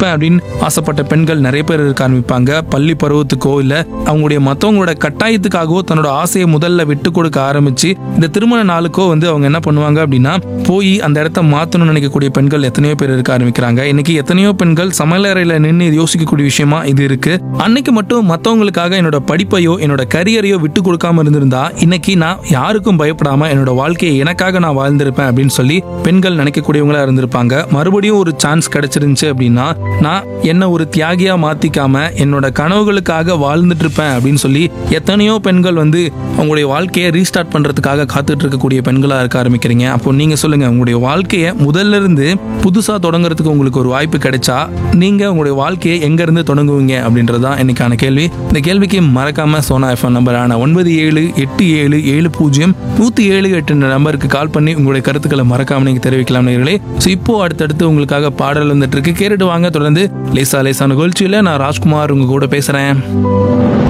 இருப்பேன் அப்படின்னு ஆசைப்பட்ட பெண்கள் நிறைய பேர் இருக்க ஆரம்பிப்பாங்க பள்ளி பருவத்துக்கோ இல்ல அவங்களுடைய மத்தவங்களோட கட்டாயத்துக்காகவோ தன்னோட ஆசையை முதல்ல விட்டு கொடுக்க ஆரம்பிச்சு இந்த திருமண நாளுக்கோ வந்து அவங்க என்ன பண்ணுவாங்க அப்படின்னா போய் அந்த இடத்த மாத்தணும்னு நினைக்கக்கூடிய பெண்கள் எத்தனையோ பேர் இருக்க ஆரம்பிக்கிறாங்க இன்னைக்கு எத்தனையோ பெண்கள் சமையலறையில நின்று யோசிக்கக்கூடிய விஷயமா இது இருக்கு அன்னைக்கு மட்டும் மத்தவங்களுக்காக என்னோட படிப்பையோ என்னோட கரியரையோ விட்டு கொடுக்காம இருந்திருந்தா இன்னைக்கு நான் யாருக்கும் பயப்படாம என்னோட வாழ்க்கையை எனக்காக நான் வாழ்ந்திருப்பேன் அப்படின்னு சொல்லி பெண்கள் நினைக்கக்கூடியவங்களா இருந்திருப்பாங்க மறுபடியும் ஒரு சான்ஸ் கிடைச்சிருந்துச்சு அப்படின்னா நான் என்ன ஒரு தியாகியா மாத்திக்காம என்னோட கனவுகளுக்காக வாழ்ந்துட்டு இருப்பேன் அப்படின்னு சொல்லி எத்தனையோ பெண்கள் வந்து அவங்களுடைய வாழ்க்கையை ரீஸ்டார்ட் பண்றதுக்காக காத்துட்டு இருக்கக்கூடிய பெண்களா இருக்க ஆரம்பிக்கிறீங்க அப்போ நீங்க சொல்லுங்க உங்களுடைய வாழ்க்கையை முதல்ல இருந்து புதுசா தொடங்குறதுக்கு உங்களுக்கு ஒரு வாய்ப்பு கிடைச்சா நீங்க உங்களுடைய வாழ்க்கையை எங்க இருந்து தொடங்குவீங்க அப்படின்றது தான் இன்னைக்கான கேள்வி இந்த கேள்விக்கு மறக்காம சோனா எஃப்எம் நம்பரான ஒன்பது ஏழு எட்டு ஏழு ஏழு பூஜ்ஜியம் நூத்தி ஏழு எட்டு நம்பருக்கு கால் பண்ணி உங்களுடைய கருத்துக்களை மறக்காம நீங்க தெரிவிக்கலாம் நேர்களே ஸோ இப்போ அடுத்தடுத்து உங்களுக்காக பாடல் வந்துட்டு இருக்கு கேட்டுட்டு வாங்க தொடர்ந்து லேசா லேசா நிகழ்ச்சியில நான் ராஜ்குமார் உங்க கூட பேசுறேன்